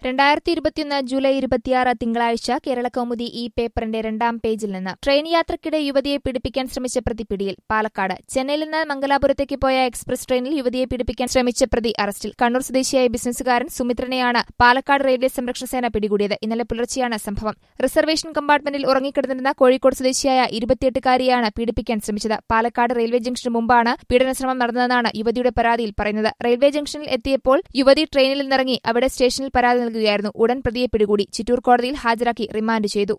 രണ്ടായിരത്തി ഇരുപത്തിയൊന്ന് ജൂലൈ ഇരുപത്തിയാറ് തിങ്കളാഴ്ച കേരള കൗമുദി ഈ പേപ്പറിന്റെ രണ്ടാം പേജിൽ നിന്ന് ട്രെയിൻ യാത്രക്കിടെ യുവതിയെ പീഡിപ്പിക്കാൻ ശ്രമിച്ച പ്രതി പിടിയിൽ പാലക്കാട് ചെന്നൈയിൽ നിന്ന് മംഗലാപുരത്തേക്ക് പോയ എക്സ്പ്രസ് ട്രെയിനിൽ യുവതിയെ പീഡിപ്പിക്കാൻ ശ്രമിച്ച പ്രതി അറസ്റ്റിൽ കണ്ണൂർ സ്വദേശിയായ ബിസിനസ്സുകാരൻ സുമിത്രനെയാണ് പാലക്കാട് റെയിൽവേ സംരക്ഷണ സേന പിടികൂടിയത് ഇന്നലെ പുലർച്ചെയാണ് സംഭവം റിസർവേഷൻ കമ്പാർട്ട്മെന്റിൽ ഉറങ്ങിക്കിടന്നിരുന്ന കോഴിക്കോട് സ്വദേശിയായ ഇരുപത്തിയെട്ടുകാരിയാണ് പീഡിപ്പിക്കാൻ ശ്രമിച്ചത് പാലക്കാട് റെയിൽവേ ജംഗ്ഷന് മുമ്പാണ് പീഡനശ്രമം നടന്നതെന്നാണ് യുവതിയുടെ പരാതിയിൽ പറയുന്നത് റെയിൽവേ ജംഗ്ഷനിൽ എത്തിയപ്പോൾ യുവതി ട്രെയിനിൽ നിന്നിറങ്ങി അവിടെ സ്റ്റേഷനിൽ പരാതി നൽകുകയായിരുന്നു ഉടൻ പ്രതിയെ പിടികൂടി ചിറ്റൂർ കോടതിയിൽ ഹാജരാക്കി റിമാൻഡ് ചെയ്തു